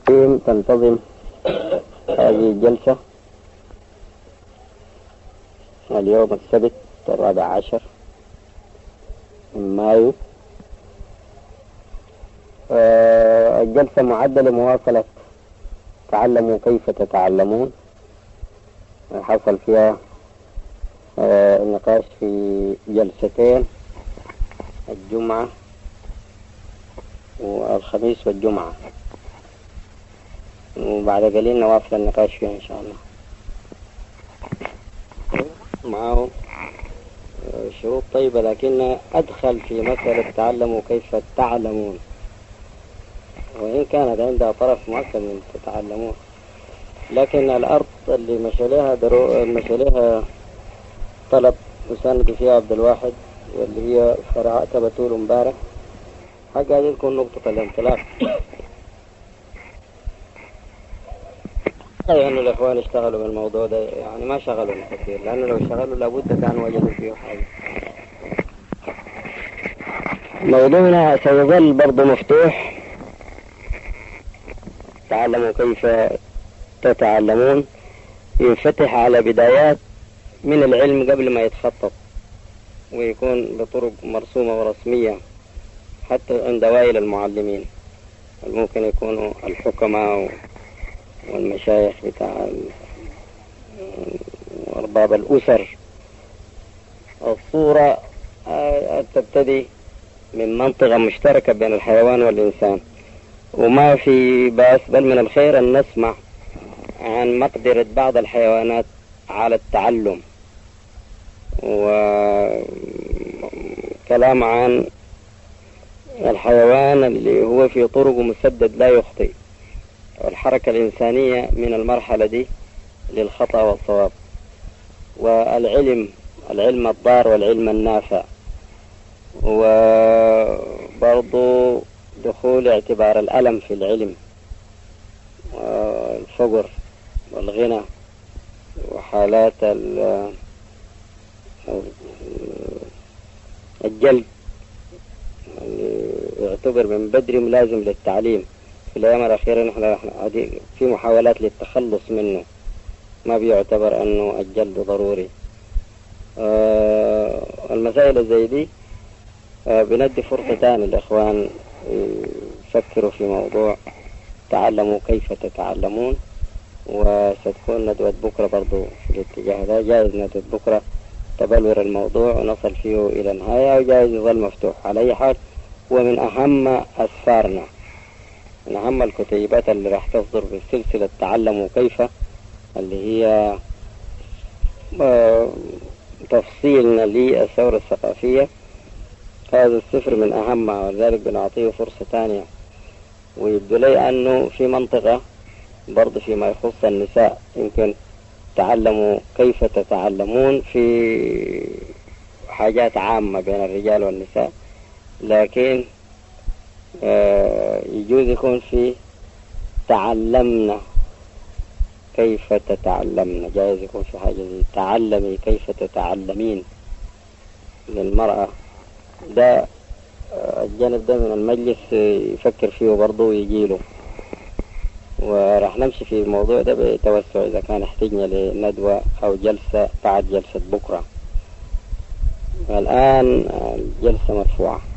تنتظم هذه الجلسة اليوم السبت الرابع عشر من مايو آه، الجلسة معدة لمواصلة تعلموا كيف تتعلمون حصل فيها آه، نقاش في جلستين الجمعة والخميس والجمعة وبعد قليل نواصل النقاش فيها إن شاء الله معه شروط طيبة لكن أدخل في مسألة تعلموا كيف تعلمون وإن كانت عندها طرف مؤكد من تتعلمون لكن الأرض اللي مشى لها درو مشى لها طلب وساند فيها عبد الواحد واللي هي فرعتها بتول امبارح حق هذه تكون نقطة الانطلاق يعني الإخوان اشتغلوا بالموضوع ده يعني ما شغلوا كثير لأنه لو شغلوا لابد كانوا وجدوا فيه حاجة موضوعنا سيظل برضه مفتوح تعلموا كيف تتعلمون ينفتح على بدايات من العلم قبل ما يتخطط ويكون بطرق مرسومة ورسمية حتى عند أوائل المعلمين ممكن يكونوا الحكماء والمشايخ بتاع أرباب الأسر الصورة آه، تبتدي من منطقة مشتركة بين الحيوان والإنسان وما في بأس بل من الخير أن نسمع عن مقدرة بعض الحيوانات على التعلم وكلام عن الحيوان اللي هو في طرق مسدد لا يخطئ الحركة الإنسانية من المرحلة دي للخطأ والصواب والعلم العلم الضار والعلم النافع وبرضو دخول اعتبار الألم في العلم والفقر والغنى وحالات الجلد يعتبر من بدري ملازم للتعليم في الأيام الأخيرة نحن في محاولات للتخلص منه ما بيعتبر أنه الجلد ضروري آه المسائل زي دي آه بندي فرصة تاني الإخوان يفكروا في موضوع تعلموا كيف تتعلمون وستكون ندوة بكرة برضو في الاتجاه ده جائز ندوة بكرة تبلور الموضوع ونصل فيه إلى النهاية وجائز يظل مفتوح على أي حال هو من أهم أسفارنا من أهم الكتيبات اللي راح تصدر في سلسلة تعلموا كيف اللي هي آه، تفصيلنا للثورة الثقافية هذا السفر من أهمها ولذلك بنعطيه فرصة ثانية ويبدو لي أنه في منطقة برضه فيما يخص النساء يمكن تعلموا كيف تتعلمون في حاجات عامة بين الرجال والنساء لكن آه، يجوز يكون في تعلمنا كيف تتعلمنا جائز يكون في حاجة زي تعلمي كيف تتعلمين للمرأة ده آه، الجانب ده من المجلس يفكر فيه برضه ويجيله وراح نمشي في الموضوع ده بتوسع إذا كان احتجنا لندوة أو جلسة بعد جلسة بكرة الآن الجلسة مرفوعة